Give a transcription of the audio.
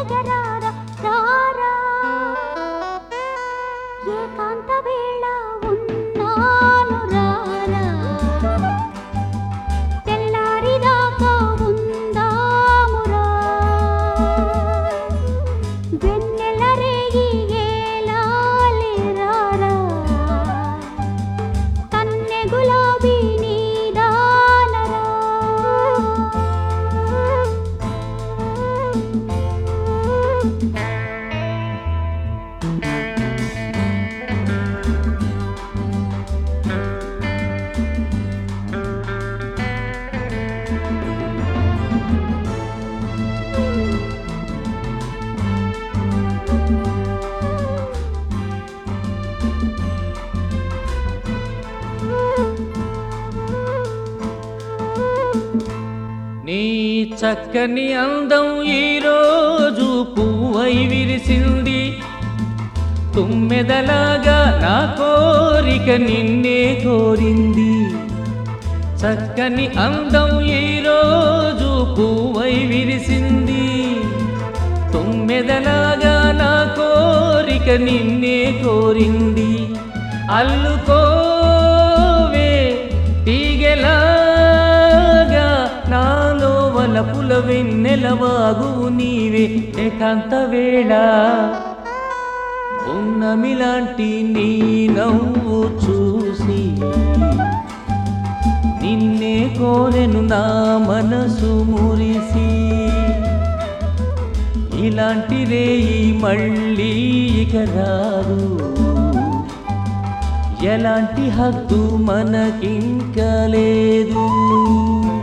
ఎగరారా రారా ఏకాంత వేళ ఉన్నాను రారా తెల్లారిదాకా ఉందామురా వెన్నెల రేగి ఏలాలి రారా కన్నె గులాబీ నీదానరా నీ చక్కని అందం ఈరోజు పువ్వై విరిసింది తుమ్మెదలాగా నా కోరిక నిన్నే కోరింది చక్కని అందం ఈరోజు పువ్వై విరిసింది తుమ్మెదలాగా నా కోరిక నిన్నే కోరింది అల్లుకోవే తీగెలాగా నాలో వలపుల వెన్నెలవాగు నీవే ఏకాంత వేళ ఉన్నమిలాంటి నీ నవ్వు చూసి నిన్నే కోరెను నా మనసు మురిసి ఇలాంటి రేయి మళ్ళీ ఇక రాదు ఎలాంటి హద్దు మనకింక లేదు